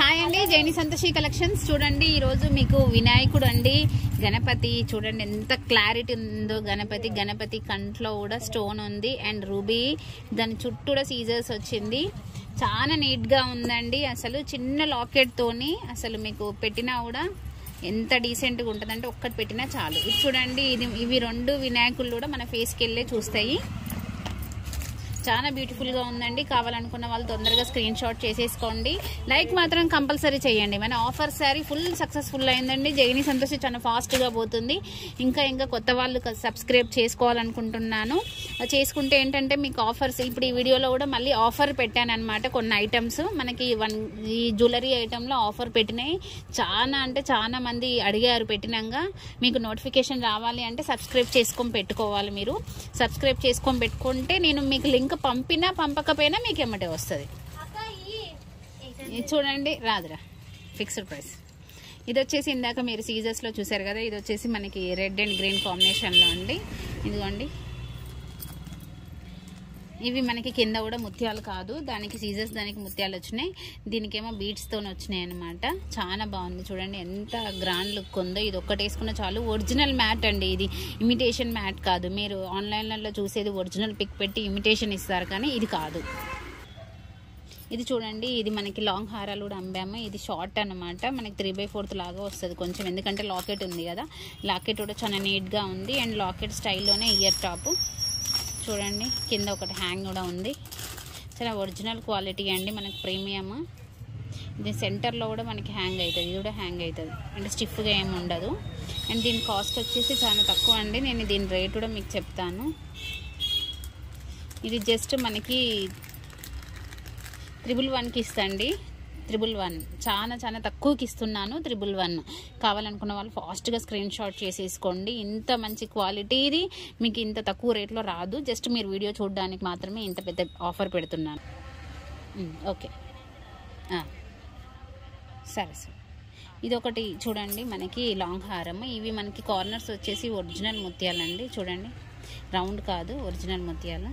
Hi అండి జైని Santoshi collections చూడండి ఈ రోజు మీకు వినాయకుడు అండి గణపతి చూడండి ఎంత క్లారిటీ ఉందో గణపతి గణపతి కంట్లో కూడా స్టోన్ ఉంది అండ్ రూబీ దాని చుట్టూ కూడా సీజర్స్ వచ్చింది చాలా నీట్ గా ఉందండి అసలు చిన్న లాకెట్ తోని అసలు మీకు పెట్టినా కూడా ఎంత డీసెంట్ గా ఉంటుందంటే ఒక్కటి పెట్టినా చాలు ఇది చూడండి ఇది ఇవి రెండు వినాయకులు కూడా మన ఫేస్కి వెళ్ళే చూస్తాయి చాలా బ్యూటిఫుల్ గా ఉందండి కావాలనుకున్న వాళ్ళు తొందరగా స్క్రీన్ షాట్ చేసేసుకోండి లైక్ మాత్రం కంపల్సరీ చేయండి మన ఆఫర్ శారీ ఫుల్ సక్సెస్ఫుల్ అయిందండి జైని సంతోషి చాలా ఫాస్ట్ గా పోతుంది ఇంకా ఇంకా కొత్త వాళ్ళు సబ్స్క్రైబ్ చేసుకోవాలనుకుంటున్నాను చేసుకుంటే ఏంటంటే మీకు ఆఫర్స్ ఇప్పుడు ఈ వీడియోలో కూడా మళ్ళీ ఆఫర్ పెట్టాను అనమాట కొన్ని ఐటమ్స్ మనకి వన్ ఈ జ్యువెలరీ ఐటమ్ లో ఆఫర్ పెట్టినాయి చాలా అంటే చాలా మంది అడిగారు పెట్టినాక మీకు నోటిఫికేషన్ రావాలి అంటే సబ్స్క్రైబ్ చేసుకొని పెట్టుకోవాలి మీరు సబ్స్క్రైబ్ చేసుకొని పెట్టుకుంటే నేను మీకు లింక్ పంపినా పంపకపోయినా మీకు ఎమ్మటే వస్తుంది ఇది చూడండి రాదురా ఫిక్స్డ్ ప్రైస్ ఇది వచ్చేసి ఇందాక మీరు సీజర్స్లో చూసారు కదా ఇది వచ్చేసి మనకి రెడ్ అండ్ గ్రీన్ కాంబినేషన్లో అండి ఇదిగోండి ఇవి మనకి కింద కూడా ముత్యాలు కాదు దానికి సీజర్స్ దానికి ముత్యాలు వచ్చినాయి దీనికేమో బీట్స్తో వచ్చినాయి అనమాట చాలా బాగుంది చూడండి ఎంత గ్రాండ్ లుక్ ఉందో ఇది ఒక్కటి వేసుకున్న చాలు ఒరిజినల్ మ్యాట్ అండి ఇది ఇమిటేషన్ మ్యాట్ కాదు మీరు ఆన్లైన్లలో చూసేది ఒరిజినల్ పిక్ పెట్టి ఇమిటేషన్ ఇస్తారు కానీ ఇది కాదు ఇది చూడండి ఇది మనకి లాంగ్ హారాలు కూడా అమ్మాము ఇది షార్ట్ అనమాట మనకి త్రీ బై ఫోర్త్ లాగా వస్తుంది కొంచెం ఎందుకంటే లాకెట్ ఉంది కదా లాకెట్ కూడా చాలా నీట్గా ఉంది అండ్ లాకెట్ స్టైల్లోనే ఇయర్ టాప్ చూడండి కింద ఒకటి హ్యాంగ్ కూడా ఉంది చాలా ఒరిజినల్ క్వాలిటీ అండి మనకి ప్రీమియం ఇది సెంటర్లో కూడా మనకి హ్యాంగ్ అవుతుంది ఇది కూడా హ్యాంగ్ అవుతుంది అంటే స్టిఫ్గా ఏమి ఉండదు అండ్ దీని కాస్ట్ వచ్చేసి చాలా తక్కువ అండి నేను దీని రేట్ కూడా మీకు చెప్తాను ఇది జస్ట్ మనకి త్రిబుల్ వన్కి ఇస్తండి త్రిబుల్ వన్ చాలా చాలా తక్కువకి ఇస్తున్నాను త్రిబుల్ వన్ కావాలనుకున్న వాళ్ళు ఫాస్ట్గా స్క్రీన్ షాట్ చేసేసుకోండి ఇంత మంచి క్వాలిటీ ఇది మీకు ఇంత తక్కువ రేట్లో రాదు జస్ట్ మీరు వీడియో చూడడానికి మాత్రమే ఇంత పెద్ద ఆఫర్ పెడుతున్నాను ఉమ్, ఓకే ఆ. సరే సరే ఇది ఒకటి చూడండి మనకి లాంగ్ హారం ఇవి మనకి కార్నర్స్ వచ్చేసి ఒరిజినల్ ముత్యాలండి చూడండి రౌండ్ కాదు ఒరిజినల్ ముత్యాలు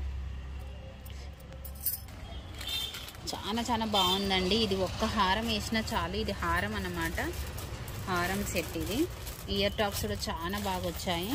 చాలా చాలా బాగుందండి ఇది ఒక్క హారం వేసినా చాలు ఇది హారం అన్నమాట హారం సెట్ ఇది ఇయర్ టాప్స్ కూడా చాలా బాగా వచ్చాయి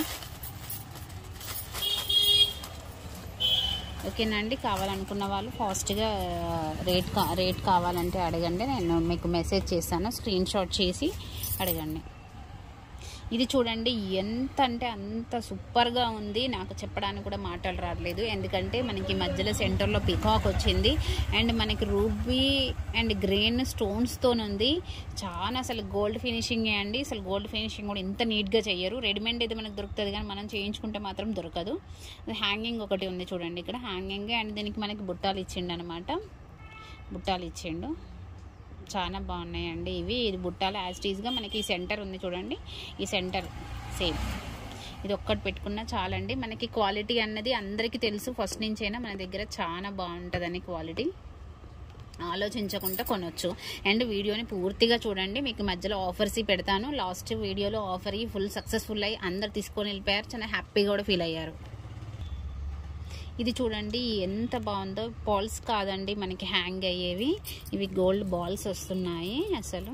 ఓకేనండి కావాలనుకున్న వాళ్ళు ఫాస్ట్గా రేట్ కా రేట్ కావాలంటే అడగండి నేను మీకు మెసేజ్ చేస్తాను స్క్రీన్ షాట్ చేసి అడగండి ఇది చూడండి ఎంత అంటే అంత సూపర్గా ఉంది నాకు చెప్పడానికి కూడా మాటలు రావట్లేదు ఎందుకంటే మనకి మధ్యలో సెంటర్లో పికాక్ వచ్చింది అండ్ మనకి రూబీ అండ్ గ్రీన్ స్టోన్స్తో ఉంది చాలా అసలు గోల్డ్ ఫినిషింగ్ అండి అసలు గోల్డ్ ఫినిషింగ్ కూడా ఇంత నీట్గా చెయ్యరు రెడీమేడ్ అయితే మనకు దొరుకుతుంది కానీ మనం చేయించుకుంటే మాత్రం దొరకదు హ్యాంగింగ్ ఒకటి ఉంది చూడండి ఇక్కడ హ్యాంగింగ్ అండ్ దీనికి మనకి బుట్టాలు ఇచ్చిండు అనమాట బుట్టాలు ఇచ్చిండు చాలా బాగున్నాయండి ఇవి ఇది బుట్టాలు యాజ్ టీజ్గా మనకి ఈ సెంటర్ ఉంది చూడండి ఈ సెంటర్ సేమ్ ఇది ఒక్కటి పెట్టుకున్నా చాలండి మనకి క్వాలిటీ అన్నది అందరికీ తెలుసు ఫస్ట్ నుంచైనా మన దగ్గర చాలా బాగుంటుందని క్వాలిటీ ఆలోచించకుండా కొనొచ్చు అండ్ వీడియోని పూర్తిగా చూడండి మీకు మధ్యలో ఆఫర్స్ పెడతాను లాస్ట్ వీడియోలో ఆఫర్ ఫుల్ సక్సెస్ఫుల్ అయ్యి అందరు తీసుకొని వెళ్ళిపోయారు చాలా హ్యాపీగా కూడా ఫీల్ అయ్యారు ఇది చూడండి ఎంత బాగుందో బాల్స్ కాదండి మనకి హ్యాంగ్ అయ్యేవి ఇవి గోల్డ్ బాల్స్ వస్తున్నాయి అసలు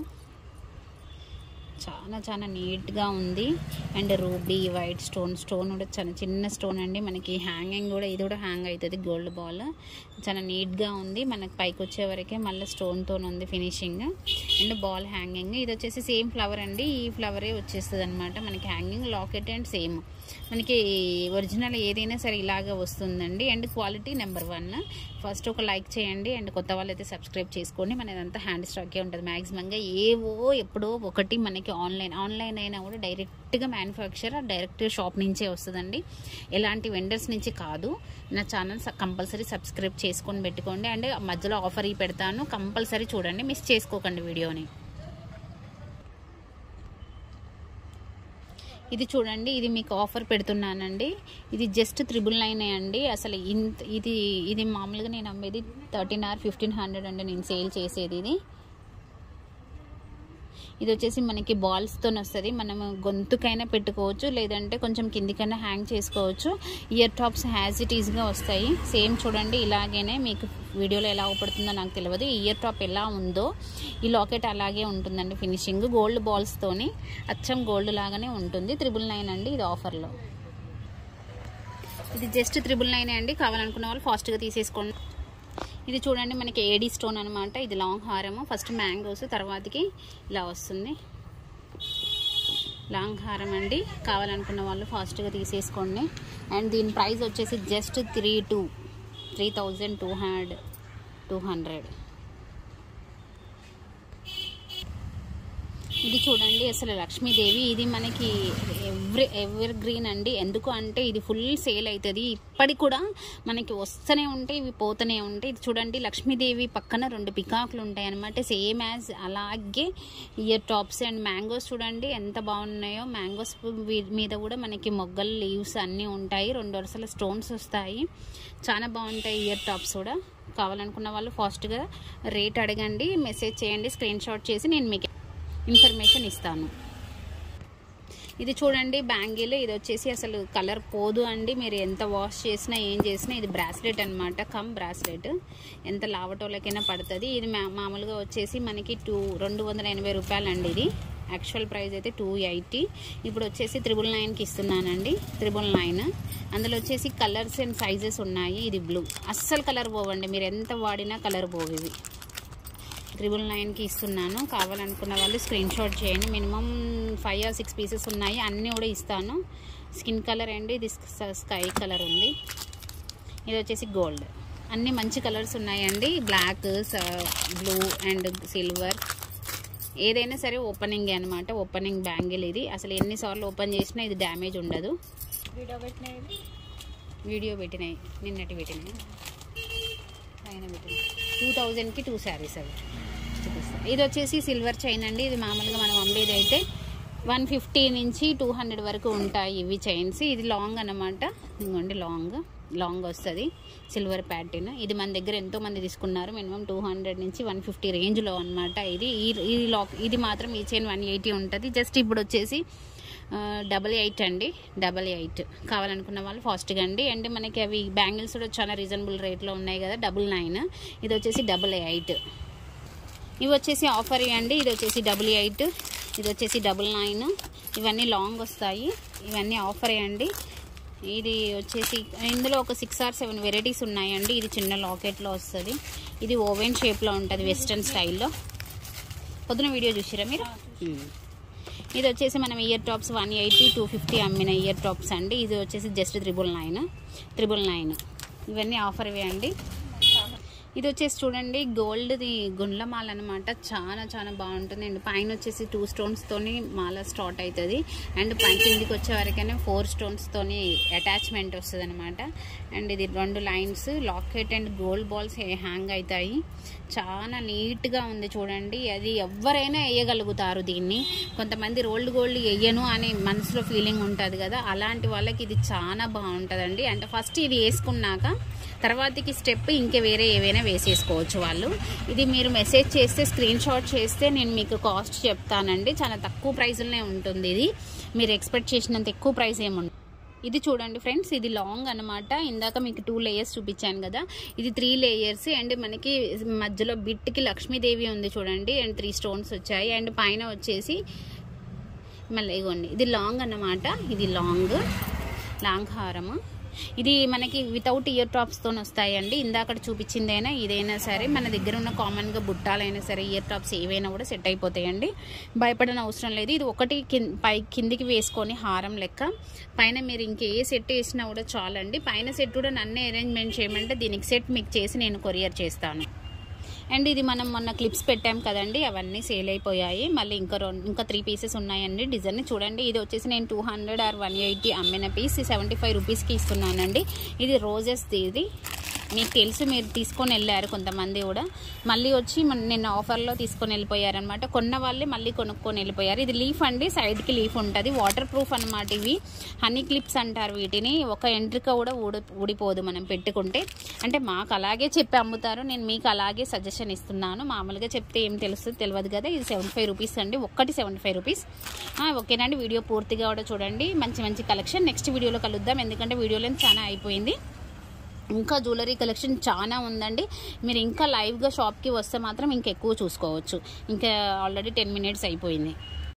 చాలా చాలా నీట్గా ఉంది and ruby white stone stone కూడా చాలా చిన్న స్టోన్ అండి మనకి హ్యాంగింగ్ కూడా ఇది కూడా హ్యాంగ్ అవుతుంది గోల్డ్ బాల్ చాలా నీట్గా ఉంది మనకి పైకి వచ్చే వరకే మళ్ళీ స్టోన్తో ఉంది ఫినిషింగ్ అండ్ బాల్ హ్యాంగింగ్ ఇది వచ్చేసి సేమ్ ఫ్లవర్ అండి ఈ ఫ్లవరే వచ్చేస్తుంది అనమాట మనకి హ్యాంగింగ్ లాకెట్ అండ్ సేమ్ మనకి ఒరిజినల్ ఏదైనా సరే ఇలాగే వస్తుందండి and quality number one first ఒక లైక్ చేయండి అండ్ కొత్త వాళ్ళు అయితే సబ్స్క్రైబ్ చేసుకోండి మన ఇదంతా హ్యాండ్ స్టాకే ఉంటుంది మ్యాక్సిమంగా ఏవో ఎప్పుడో ఒకటి మనకి ఆన్లైన్ ఆన్లైన్ అయినా కూడా డైరెక్ట్గా మ్యానుఫ్యాక్చర్ డైరెక్ట్ షాప్ నుంచే వస్తుందండి ఎలాంటి వెండర్స్ నుంచి కాదు నా ఛానల్ కంపల్సరీ సబ్స్క్రైబ్ చేసుకొని పెట్టుకోండి అండ్ మధ్యలో ఆఫర్ ఈ పెడతాను కంపల్సరీ చూడండి మిస్ చేసుకోకండి వీడియోని ఇది చూడండి ఇది మీకు ఆఫర్ పెడుతున్నానండి ఇది జస్ట్ త్రిబుల్ నైన్ అండి అసలు ఇంత ఇది ఇది మామూలుగా నేను అమ్మేది థర్టీన్ ఆర్ ఫిఫ్టీన్ హండ్రెడ్ అండి నేను సేల్ చేసేది ఇది ఇది వచ్చేసి మనకి బాల్స్తో వస్తుంది మనం గొంతుకైనా పెట్టుకోవచ్చు లేదంటే కొంచెం కిందికైనా హ్యాంగ్ చేసుకోవచ్చు ఇయర్ టాప్స్ హ్యాజ్ ఇట్ ఈజ్గా వస్తాయి సేమ్ చూడండి ఇలాగేనే మీకు వీడియోలో ఎలా ఊపడుతుందో నాకు తెలియదు ఈ ఇయర్ టాప్ ఎలా ఉందో ఈ లాకెట్ అలాగే ఉంటుందండి ఫినిషింగ్ గోల్డ్ బాల్స్తోని అచ్చం గోల్డ్ లాగానే ఉంటుంది త్రిబుల్ నైన్ అండి ఇది ఆఫర్లో ఇది జస్ట్ త్రిబుల్ నైన్ అండి కావాలనుకున్న వాళ్ళు ఫాస్ట్గా తీసేసుకోండి ఇది చూడండి మనకి ఏడీ స్టోన్ అనమాట ఇది లాంగ్ హారము ఫస్ట్ మ్యాంగోస్ తర్వాతకి ఇలా వస్తుంది లాంగ్ హారం అండి కావాలనుకున్న వాళ్ళు ఫాస్ట్గా తీసేసుకోండి అండ్ దీని ప్రైస్ వచ్చేసి just three two three thousand two hundred two hundred ఇది చూడండి అసలు లక్ష్మీదేవి ఇది మనకి ఎవ్రీ ఎవర్ గ్రీన్ అండి ఎందుకు అంటే ఇది ఫుల్ సేల్ అవుతుంది ఇప్పటికి కూడా మనకి వస్తూనే ఉంటాయి ఇవి పోతూనే ఉంటాయి ఇది చూడండి లక్ష్మీదేవి పక్కన రెండు పికాకులు ఉంటాయి అనమాట సేమ్ యాజ్ అలాగే ఇయర్ టాప్స్ అండ్ మ్యాంగోస్ చూడండి ఎంత బాగున్నాయో మ్యాంగోస్ మీద కూడా మనకి మొగ్గలు లీవ్స్ అన్నీ ఉంటాయి రెండు వరుసల స్టోన్స్ వస్తాయి చాలా బాగుంటాయి ఇయర్ టాప్స్ కూడా కావాలనుకున్న వాళ్ళు ఫాస్ట్గా రేట్ అడగండి మెసేజ్ చేయండి స్క్రీన్ షాట్ చేసి నేను మీకు ఇన్ఫర్మేషన్ ఇస్తాను ఇది చూడండి బ్యాంగిల్ ఇది వచ్చేసి అసలు కలర్ పోదు అండి మీరు ఎంత వాష్ చేసినా ఏం చేసినా ఇది బ్రాస్లెట్ అనమాట కమ్ బ్రాస్లెట్ ఎంత లావటోళ్ళకైనా పడుతుంది ఇది మా మామూలుగా వచ్చేసి మనకి టూ రెండు వందల ఎనభై రూపాయలు అండి ఇది యాక్చువల్ ప్రైస్ అయితే టూ ఎయిటీ ఇప్పుడు వచ్చేసి త్రిబుల్ నైన్కి ఇస్తున్నానండి త్రిబుల్ నైన్ అందులో వచ్చేసి కలర్స్ అండ్ సైజెస్ ఉన్నాయి ఇది బ్లూ అస్సలు కలర్ పోవండి మీరు ఎంత వాడినా కలర్ పోవు ఇవి త్రిబుల్ నైన్కి ఇస్తున్నాను కావాలనుకున్న వాళ్ళు స్క్రీన్ షాట్ చేయండి minimum five or six pieces ఉన్నాయి అన్నీ కూడా ఇస్తాను స్కిన్ కలర్ అండి ఇది స్కై కలర్ ఉంది ఇది వచ్చేసి గోల్డ్ అన్ని మంచి కలర్స్ ఉన్నాయండి బ్లాక్ బ్లూ అండ్ సిల్వర్ ఏదైనా సరే ఓపెనింగ్ అనమాట ఓపెనింగ్ బ్యాంగిల్ ఇది అసలు ఎన్నిసార్లు ఓపెన్ చేసినా ఇది డ్యామేజ్ ఉండదు వీడియో పెట్టినవి వీడియో పెట్టినాయి నిన్నటి పెట్టినాయి పైన పెట్టినాయి టూ థౌజండ్కి టూ శారీస్ అవి చూపిస్తా ఇది వచ్చేసి సిల్వర్ చైన్ అండి ఇది మామూలుగా మనం అమ్మేది అయితే వన్ ఫిఫ్టీ నుంచి టూ హండ్రెడ్ వరకు ఉంటాయి ఇవి చైన్స్ ఇది లాంగ్ అనమాట ఇదిగోండి లాంగ్ లాంగ్ వస్తుంది సిల్వర్ ప్యాటర్న్ ఇది మన దగ్గర ఎంతో మంది తీసుకున్నారు మినిమం టూ హండ్రెడ్ నుంచి వన్ ఫిఫ్టీ రేంజ్లో అనమాట ఇది ఈ ఈ లాక్ ఇది మాత్రం ఈ చైన్ వన్ ఎయిటీ ఉంటుంది జస్ట్ ఇప్పుడు వచ్చేసి డబల్ ఎయిట్ అండి డబల్ ఎయిట్ కావాలనుకున్న వాళ్ళు ఫాస్ట్గా అండి అండ్ మనకి అవి బ్యాంగిల్స్ కూడా చాలా రీజనబుల్ రేట్లో ఉన్నాయి కదా డబుల్ నైన్ ఇది వచ్చేసి డబల్ ఎయిట్ ఇవి వచ్చేసి ఆఫర్ ఇవ్వండి ఇది వచ్చేసి డబుల్ ఎయిట్ ఇది వచ్చేసి డబుల్ నైన్ ఇవన్నీ లాంగ్ వస్తాయి ఇవన్నీ ఆఫర్ ఇవ్వండి ఇది వచ్చేసి ఇందులో ఒక సిక్స్ ఆర్ సెవెన్ వెరైటీస్ ఉన్నాయండి ఇది చిన్న లాకెట్లో వస్తుంది ఇది ఓవెన్ షేప్లో ఉంటుంది వెస్ట్రన్ స్టైల్లో పొద్దున వీడియో చూసిరా మీరు మ్మ్. ఇది వచ్చేసి మనం ear tops one eighty two fifty అమ్మిన ఇయర్ టాప్స్ అండి ఇది వచ్చేసి just triple nine triple nine ఇవన్నీ ఆఫర్ అండి ఇది వచ్చేసి చూడండి గోల్డ్ది గుండ్ల మాల అనమాట చాలా చాలా బాగుంటుంది అండ్ పైన వచ్చేసి టూ స్టోన్స్తోని మాల స్టార్ట్ అవుతుంది అండ్ పైన కిందికి వచ్చే వరకైనా ఫోర్ స్టోన్స్తోని అటాచ్మెంట్ వస్తుంది అనమాట అండ్ ఇది రెండు lines locket and gold balls hang అవుతాయి చాలా నీట్గా ఉంది చూడండి అది ఎవరైనా వేయగలుగుతారు దీన్ని కొంతమంది రోల్డ్ గోల్డ్ వేయను అనే మనసులో ఫీలింగ్ ఉంటుంది కదా అలాంటి వాళ్ళకి ఇది చాలా బాగుంటుందండి అంటే ఫస్ట్ ఇది వేసుకున్నాక తర్వాతకి స్టెప్ ఇంకా వేరే ఏవైనా వేసేసుకోవచ్చు వాళ్ళు ఇది మీరు మెసేజ్ చేస్తే స్క్రీన్ షాట్ చేస్తే నేను మీకు కాస్ట్ చెప్తానండి చాలా తక్కువ ప్రైస్లోనే ఉంటుంది ఇది మీరు ఎక్స్పెక్ట్ చేసినంత ఎక్కువ ప్రైస్ ఏముంటుంది ఇది చూడండి ఫ్రెండ్స్ ఇది లాంగ్ అనమాట ఇందాక మీకు టూ లేయర్స్ చూపించాను కదా ఇది త్రీ లేయర్స్ అండ్ మనకి మధ్యలో బిట్కి లక్ష్మీదేవి ఉంది చూడండి అండ్ త్రీ స్టోన్స్ వచ్చాయి అండ్ పైన వచ్చేసి మళ్ళీ ఇగోండి ఇది లాంగ్ అన్నమాట ఇది లాంగ్ లాంగ్ హారము ఇది మనకి వితౌట్ ఇయర్ టాప్స్తో వస్తాయండి ఇందాక చూపించిందైనా ఇదైనా సరే మన దగ్గర ఉన్న కామన్గా బుట్టాలైనా సరే ఇయర్ టాప్స్ ఏవైనా కూడా సెట్ అయిపోతాయండి భయపడని అవసరం లేదు ఇది ఒకటి కింద పై కిందికి వేసుకొని హారం లెక్క పైన మీరు ఇంకే సెట్ వేసినా కూడా చాలండి పైన సెట్ కూడా నన్నే అరేంజ్మెంట్ చేయమంటే దీనికి సెట్ మీకు చేసి నేను కొరియర్ చేస్తాను అండ్ ఇది మనం మొన్న క్లిప్స్ పెట్టాం కదండి అవన్నీ సేల్ అయిపోయాయి మళ్ళీ ఇంకా రెండు ఇంకా త్రీ పీసెస్ ఉన్నాయండి డిజైన్ చూడండి ఇది వచ్చేసి నేను two hundred or one eighty అమ్మిన పీస్ సెవెంటీ ఫైవ్ రూపీస్కి ఇస్తున్నానండి ఇది రోజెస్ది ఇది మీకు తెలుసు మీరు తీసుకొని వెళ్ళారు కొంతమంది కూడా మళ్ళీ వచ్చి మన- నిన్న ఆఫర్లో తీసుకొని వెళ్ళిపోయారనమాట కొన్న వాళ్ళే మళ్ళీ కొనుక్కొని వెళ్ళిపోయారు ఇది లీఫ్ అండి సైడ్కి లీఫ్ ఉంటుంది వాటర్ ప్రూఫ్ అనమాట ఇవి హనీ క్లిప్స్ అంటారు వీటిని ఒక ఎంట్రిక కూడా ఊడి ఊడిపోదు మనం పెట్టుకుంటే అంటే మాకు అలాగే చెప్పి అమ్ముతారు నేను మీకు అలాగే సజెషన్ ఇస్తున్నాను మామూలుగా చెప్తే ఏం తెలుస్తుంది తెలియదు కదా ఇది సెవెంటీ ఫైవ్ రూపీస్ అండి ఒక్కటి సెవెంటీ ఫైవ్ రూపీస్ ఓకేనండి వీడియో పూర్తిగా కూడా చూడండి మంచి మంచి కలెక్షన్ నెక్స్ట్ వీడియోలో కలుద్దాం ఎందుకంటే వీడియోలో చాలా అయిపోయింది ఇంకా జ్యువెలరీ కలెక్షన్ చాలా ఉందండి మీరు ఇంకా లైవ్గా షాప్కి వస్తే మాత్రం ఇంకెక్కువ చూసుకోవచ్చు ఇంకా ఆల్రెడీ టెన్ మినిట్స్ అయిపోయింది